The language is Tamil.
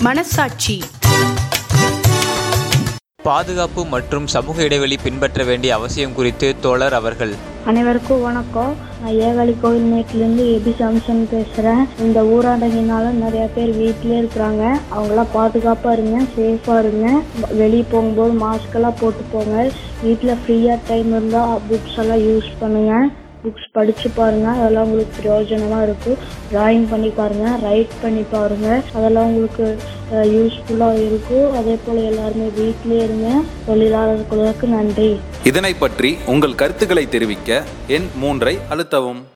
மனசாட்சி பாதுகாப்பு மற்றும் சமூக இடைவெளி பின்பற்ற வேண்டிய அவசியம் குறித்து தோழர் அவர்கள் அனைவருக்கும் வணக்கம் நான் ஏகாலி கோவில் மேட்லேருந்து எபி சாம்சன் பேசுகிறேன் இந்த ஊரடங்கினால நிறைய பேர் வீட்டிலே இருக்கிறாங்க அவங்களாம் பாதுகாப்பாக இருங்க சேஃபாக இருங்க வெளியே போகும்போது மாஸ்க் எல்லாம் போட்டு போங்க வீட்டில் ஃப்ரீயாக டைம் இருந்தால் புக்ஸ் எல்லாம் யூஸ் பண்ணுங்க புக்ஸ் படித்து பாருங்க அதெல்லாம் உங்களுக்கு பிரயோஜனமாக இருக்கும் டிராயிங் பண்ணி பாருங்க ரைட் பண்ணி பாருங்க அதெல்லாம் உங்களுக்கு யூஸ்ஃபுல்லாக இருக்கும் அதே போல் எல்லாருமே வீட்டிலே இருங்க தொழிலாளர்களுக்கு நன்றி இதனை பற்றி உங்கள் கருத்துக்களை தெரிவிக்க எண் மூன்றை அழுத்தவும்